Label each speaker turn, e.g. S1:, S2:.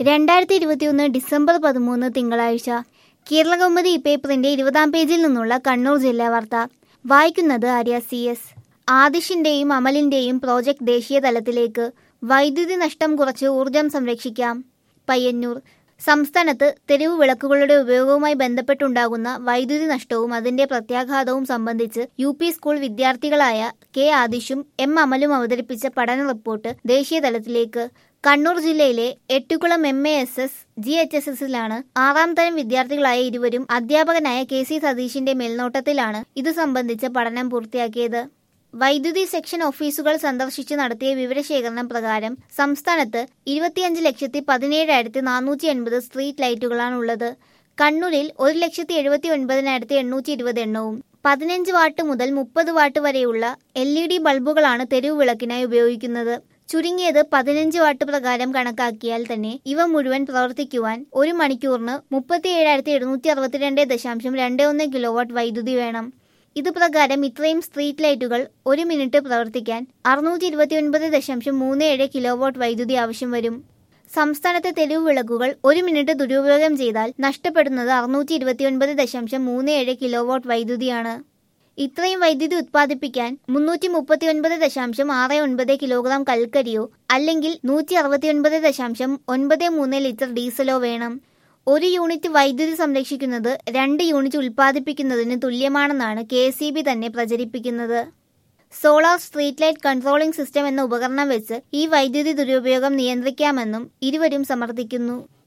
S1: രണ്ടായിരത്തി ഇരുപത്തിയൊന്ന് ഡിസംബർ പതിമൂന്ന് തിങ്കളാഴ്ച കേരളകൗമുദി പേപ്പറിന്റെ ഇരുപതാം പേജിൽ നിന്നുള്ള കണ്ണൂർ ജില്ലാ വാർത്ത വായിക്കുന്നത് ആര്യ സി എസ് ആദിഷിന്റെയും അമലിന്റെയും പ്രോജക്ട് ദേശീയ തലത്തിലേക്ക് വൈദ്യുതി നഷ്ടം കുറച്ച് ഊർജം സംരക്ഷിക്കാം പയ്യന്നൂർ സംസ്ഥാനത്ത് തെരുവ് വിളക്കുകളുടെ ഉപയോഗവുമായി ബന്ധപ്പെട്ടുണ്ടാകുന്ന വൈദ്യുതി നഷ്ടവും അതിന്റെ പ്രത്യാഘാതവും സംബന്ധിച്ച് യു പി സ്കൂൾ വിദ്യാർത്ഥികളായ കെ ആദിഷും എം അമലും അവതരിപ്പിച്ച പഠന റിപ്പോർട്ട് ദേശീയ തലത്തിലേക്ക് കണ്ണൂർ ജില്ലയിലെ Ettukulam M A S S G H S എസിലാണ് ആറാം തരം വിദ്യാർത്ഥികളായ ഇരുവരും അധ്യാപകനായ കെ സി സതീഷിന്റെ മേൽനോട്ടത്തിലാണ് ഇതു സംബന്ധിച്ച പഠനം പൂർത്തിയാക്കിയത് വൈദ്യുതി സെക്ഷൻ ഓഫീസുകൾ സന്ദർശിച്ച് നടത്തിയ വിവരശേഖരണം പ്രകാരം സംസ്ഥാനത്ത് ഇരുപത്തിയഞ്ച് ലക്ഷത്തി പതിനേഴായിരത്തി നാനൂറ്റി എൺപത് സ്ട്രീറ്റ് ലൈറ്റുകളാണുള്ളത് കണ്ണൂരിൽ ഒരു ലക്ഷത്തി എഴുപത്തി ഒൻപതിനായിരത്തി എണ്ണൂറ്റി ഇരുപത് എണ്ണവും പതിനഞ്ച് വാട്ട് മുതൽ മുപ്പത് വാട്ട് വരെയുള്ള എൽ ഇ ഡി ബൾബുകളാണ് തെരുവ് വിളക്കിനായി ഉപയോഗിക്കുന്നത് ചുരുങ്ങിയത് പതിനഞ്ച് വാട്ട് പ്രകാരം കണക്കാക്കിയാൽ തന്നെ ഇവ മുഴുവൻ പ്രവർത്തിക്കുവാൻ ഒരു മണിക്കൂറിന് മുപ്പത്തി ഏഴായിരത്തി എഴുന്നൂറ്റി അറുപത്തിരണ്ട് ദശാംശം രണ്ട് ഒന്ന് കിലോവാട്ട് വൈദ്യുതി വേണം ഇത് പ്രകാരം ഇത്രയും സ്ട്രീറ്റ് ലൈറ്റുകൾ ഒരു മിനിറ്റ് പ്രവർത്തിക്കാൻ അറുന്നൂറ്റി ഇരുപത്തി ഒൻപത് ദശാംശം മൂന്ന് ഏഴ് കിലോവാട്ട് വൈദ്യുതി ആവശ്യം വരും സംസ്ഥാനത്തെ തെരുവ് വിളക്കുകൾ ഒരു മിനിറ്റ് ദുരുപയോഗം ചെയ്താൽ നഷ്ടപ്പെടുന്നത് അറുന്നൂറ്റി ഇരുപത്തി ഒൻപത് ദശാംശം മൂന്ന് ഏഴ് കിലോവാട്ട് വൈദ്യുതിയാണ് ഇത്രയും വൈദ്യുതി ഉത്പാദിപ്പിക്കാൻ മുന്നൂറ്റി മുപ്പത്തി ഒൻപത് ദശാംശം ആറ് ഒൻപത് കിലോഗ്രാം കൽക്കരിയോ അല്ലെങ്കിൽ നൂറ്റി അറുപത്തി ഒൻപത് ദശാംശം ഒൻപത് മൂന്ന് ലിറ്റർ ഡീസലോ വേണം ഒരു യൂണിറ്റ് വൈദ്യുതി സംരക്ഷിക്കുന്നത് രണ്ട് യൂണിറ്റ് ഉൽപ്പാദിപ്പിക്കുന്നതിന് തുല്യമാണെന്നാണ് കെ തന്നെ പ്രചരിപ്പിക്കുന്നത് solar street light controlling system എന്ന ഉപകരണം വെച്ച് ഈ വൈദ്യുതി ദുരുപയോഗം നിയന്ത്രിക്കാമെന്നും ഇരുവരും സമർത്ഥിക്കുന്നു